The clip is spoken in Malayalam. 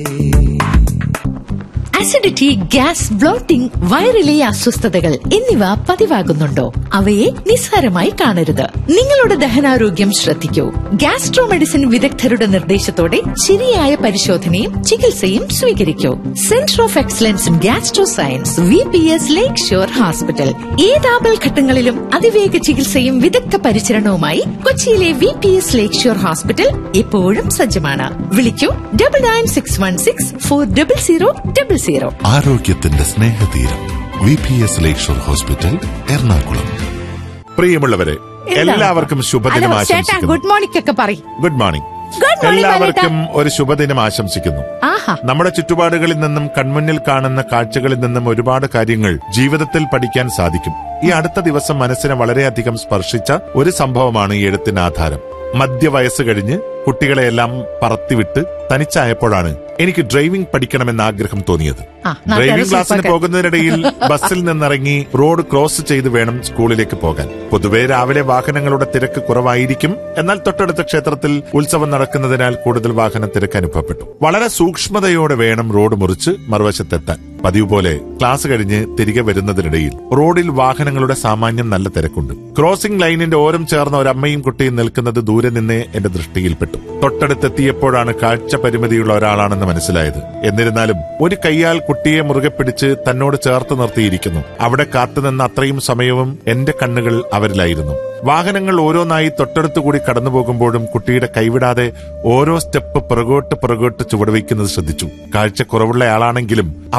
അസിഡിറ്റി ഗ്യാസ് ബ്ലോട്ടിംഗ് വയറിലെ അസ്വസ്ഥതകൾ എന്നിവ പതിവാകുന്നുണ്ടോ അവയെ നിസ്സാരമായി കാണരുത് നിങ്ങളുടെ ദഹനാരോഗ്യം ശ്രദ്ധിക്കൂ ഗ്യാസ്ട്രോ മെഡിസിൻ വിദഗ്ധരുടെ നിർദ്ദേശത്തോടെ ശരിയായ പരിശോധനയും ചികിത്സയും സ്വീകരിക്കൂ centre of excellence in gastro science V P S lakeshore hospital ഏതാപൽ ഘട്ടങ്ങളിലും അതിവേഗ ചികിത്സയും വിദഗ്ധ പരിചരണവുമായി കൊച്ചിയിലെ V P S lakeshore hospital എപ്പോഴും സജ്ജമാണ് വിളിക്കൂ double nine six one six four double zero double zero ആരോഗ്യത്തിന്റെ സ്നേഹതീരം V P S lakeshore hospital Ernakulam പ്രിയമുള്ളവരെ എല്ലാവർക്കും ശുഭദിനം ചേട്ടാ ആശംസിക്കുന്നു ഗുഡ് മോർണിംഗ് ഒക്കെ പറയും ഗുഡ് മോർണിംഗ് Good morning, എല്ലാവർക്കും ഒരു ശുഭദിനം ആശംസിക്കുന്നു ആഹാ നമ്മുടെ ചുറ്റുപാടുകളിൽ നിന്നും കൺമുന്നിൽ കാണുന്ന കാഴ്ചകളിൽ നിന്നും ഒരുപാട് കാര്യങ്ങൾ ജീവിതത്തിൽ പഠിക്കാൻ സാധിക്കും ഈ അടുത്ത ദിവസം മനസ്സിനെ വളരെയധികം സ്പർശിച്ച ഒരു സംഭവമാണ് ഈ എഴുത്തിന് ആധാരം മധ്യവയസ്സ് കഴിഞ്ഞ് കുട്ടികളെയെല്ലാം പറത്തിവിട്ട് തനിച്ചായപ്പോഴാണ് എനിക്ക് ഡ്രൈവിംഗ് പഠിക്കണമെന്ന ആഗ്രഹം തോന്നിയത് ആ, നാട്ടുകാരെ ഡ്രൈവിംഗ് ക്ലാസ്സിന് സൂപ്പർക്കാർ. പോകുന്നതിനിടയിൽ ബസ്സിൽ നിന്നിറങ്ങി റോഡ് ക്രോസ് ചെയ്ത് വേണം സ്കൂളിലേക്ക് പോകാൻ പൊതുവെ രാവിലെ വാഹനങ്ങളുടെ തിരക്ക് കുറവായിരിക്കും എന്നാൽ തൊട്ടടുത്ത ക്ഷേത്രത്തിൽ ഉത്സവം നടക്കുന്നതിനാൽ കൂടുതൽ വാഹന തിരക്ക് അനുഭവപ്പെട്ടു വളരെ സൂക്ഷ്മതയോടെ വേണം റോഡ് മുറിച്ച് മറുവശത്തെത്താൻ പതിവ് പോലെ ക്ലാസ് കഴിഞ്ഞ് തിരികെ വരുന്നതിനിടയിൽ റോഡിൽ വാഹനങ്ങളുടെ സാമാന്യം നല്ല തിരക്കുണ്ട് ക്രോസിംഗ് ലൈനിന്റെ ഓരം ചേർന്ന ഒരു അമ്മയും കുട്ടിയും നിൽക്കുന്നത് ദൂരെ നിന്നേ എന്റെ ദൃഷ്ടിയിൽപ്പെട്ടു തൊട്ടടുത്തെത്തിയപ്പോഴാണ് കാഴ്ച പരിമിതിയുള്ള ഒരാളാണെന്ന് മനസ്സിലായത് എന്നിരുന്നാലും ഒരു കൈയാൽ കുട്ടിയെ മുറുകെ പിടിച്ച് തന്നോട് ചേർത്ത് നിർത്തിയിരിക്കുന്നു അവിടെ കാത്തുനിന്ന അത്രയും സമയവും എന്റെ കണ്ണുകൾ അവരിലായിരുന്നു വാഹനങ്ങൾ ഓരോന്നായി തൊട്ടടുത്തുകൂടി കടന്നു പോകുമ്പോഴും കുട്ടിയുടെ കൈവിടാതെ ഓരോ സ്റ്റെപ്പ് പുറകോട്ട് പുറകോട്ട് ചുവടുവയ്ക്കുന്നത് ശ്രദ്ധിച്ചു കാഴ്ച കുറവുള്ള ആളാണെങ്കിലും